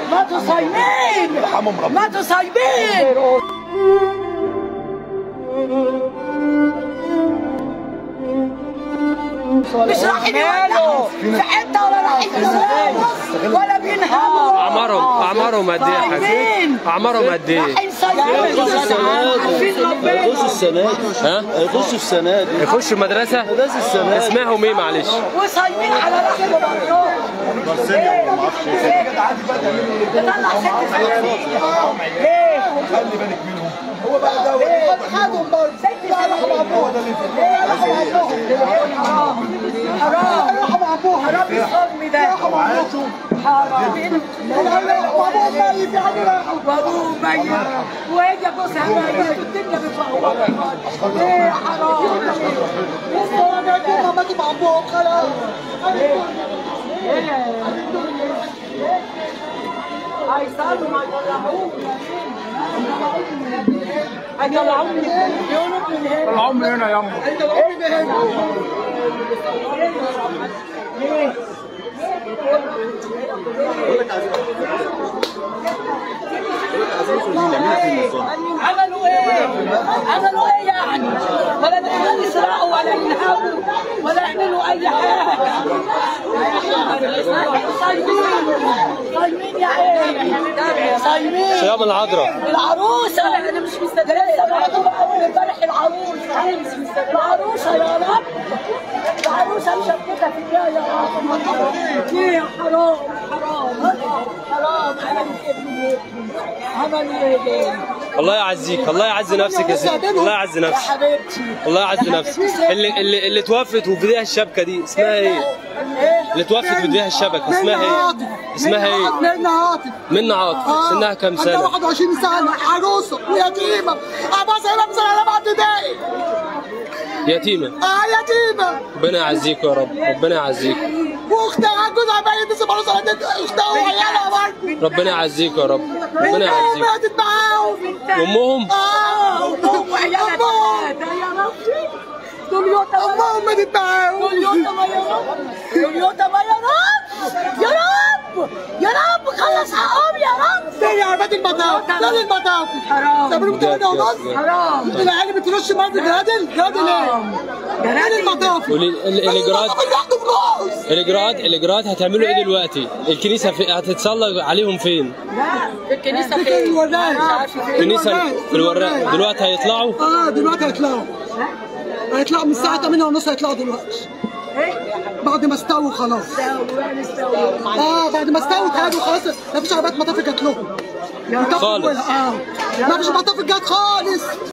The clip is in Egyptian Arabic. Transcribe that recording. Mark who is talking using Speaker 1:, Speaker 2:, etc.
Speaker 1: ماتوا صايمين
Speaker 2: يرحمهم ربنا.
Speaker 1: ماتوا صايمين مش رايحين يولعوا في حته ولا رايحين يولعوا ولا بينهموا
Speaker 3: اعمارهم اعمارهم قد ايه يا حاج؟
Speaker 1: صايمين.
Speaker 3: اعمارهم قد ايه؟
Speaker 1: رايحين صايمين عارفين ربنا
Speaker 4: هيخشوا السنة دي
Speaker 3: ها؟
Speaker 4: هيخشوا السنة دي
Speaker 3: يخشوا مدرسة؟
Speaker 4: مدرسة السنة دي
Speaker 3: اسمهم ايه معلش؟
Speaker 1: وصايمين على رحم بطنهم بطلع ست سنين ليه؟
Speaker 2: خلي بالك منهم هو بقى ده
Speaker 1: ليه؟ خدهم برضه ست سنين
Speaker 2: هو ده اللي
Speaker 1: ليه رحموا ابوهم؟ حرام حرام رحموا ابوهم حرام الصدم ده حرام وابوه ميت يعني راحوا وابوه ميت وهي جوزها ميت والدنيا بتلخبط ليه حرام لسه انا كده ماتوا مع ابوهم خلاص هيصلوا ما يطلعوه هيطلعوه من يقولوا من هنا
Speaker 2: طلعوا من هنا يا امه
Speaker 1: ليه؟ عملوا ايه؟ عملوا ايه يعني؟ ولا دخلوا يسرقوا ولا ينهبوا ولا يعملوا اي حاجه صايمين صايمين يا عيني صايمين
Speaker 3: صيام العذراء
Speaker 1: العروسه انا مش مستدرسه لسه برضه اول امبارح العروسه العروسه يا رب العروسه مشبكه في الجايه يا رب ليه حرام حرام حرام عملوا ايه بابني؟ عملوا ايه بابني؟
Speaker 3: الله يعزيك الله يعز نفسك يا سيدي الله يعز
Speaker 1: يا
Speaker 3: نفسك
Speaker 1: حبيبتي
Speaker 3: الله يعز نفسك اللي اللي اللي توفت وفي ايديها الشبكه دي اسمها ايه؟ اللي توفت في ايديها الشبكه اسمها ايه؟ اسمها ايه؟
Speaker 5: منى عاطف
Speaker 3: منى عاطف سنها كام
Speaker 5: عندها
Speaker 3: سنه؟
Speaker 5: 21 سنة عروسة ويتيمة أبوها سنة في سنة رابعة ابتدائي
Speaker 3: يتيمه
Speaker 5: آه يتيمة
Speaker 3: ربنا يعزيك يا رب ربنا يعزيك
Speaker 5: وأختها جوزها ميت لسه بقاله سنتين أختها وعيالها برضه
Speaker 3: ربنا يعزيك يا رب ربنا يعزيك
Speaker 5: ماتت معاهم
Speaker 3: وامهم
Speaker 5: آه
Speaker 1: امهم وعيالها
Speaker 5: أمهم
Speaker 1: ثلاثه يا ربي دول يوتا
Speaker 5: أمهم ماتت معاهم
Speaker 1: دول يوتا ما يا رب دول يوتا ما يا رب يا رب يا رب خلص حقهم يا رب
Speaker 5: فين يا عربات المطاف فين المطاف
Speaker 1: حرام
Speaker 5: سابرهم تمانية ونص
Speaker 1: حرام
Speaker 5: العيال بترش مرض جرادل جرادل ايه؟ فين المطاف؟
Speaker 3: قولي ال- ال- الاجراءات
Speaker 5: بياخدوا فلوس
Speaker 3: الاجراءات الاجراءات هتعملوا ايه دلوقتي؟ الكنيسه في هتتصلى عليهم فين؟
Speaker 1: في الكنيسه
Speaker 5: في
Speaker 1: فين؟
Speaker 5: الوراق
Speaker 1: مش عارفه فين
Speaker 3: الكنيسه في الوراق دلوقتي هيطلعوا
Speaker 5: اه دلوقتي هيطلعوا هيطلعوا من الساعة 8 ونص هيطلعوا دلوقتي بعد ما استووا خلاص اه بعد ما استووا هادوا خلاص مفيش عربيات مطافي جات لهم
Speaker 3: خالص.
Speaker 5: اه مفيش مطافي جات خالص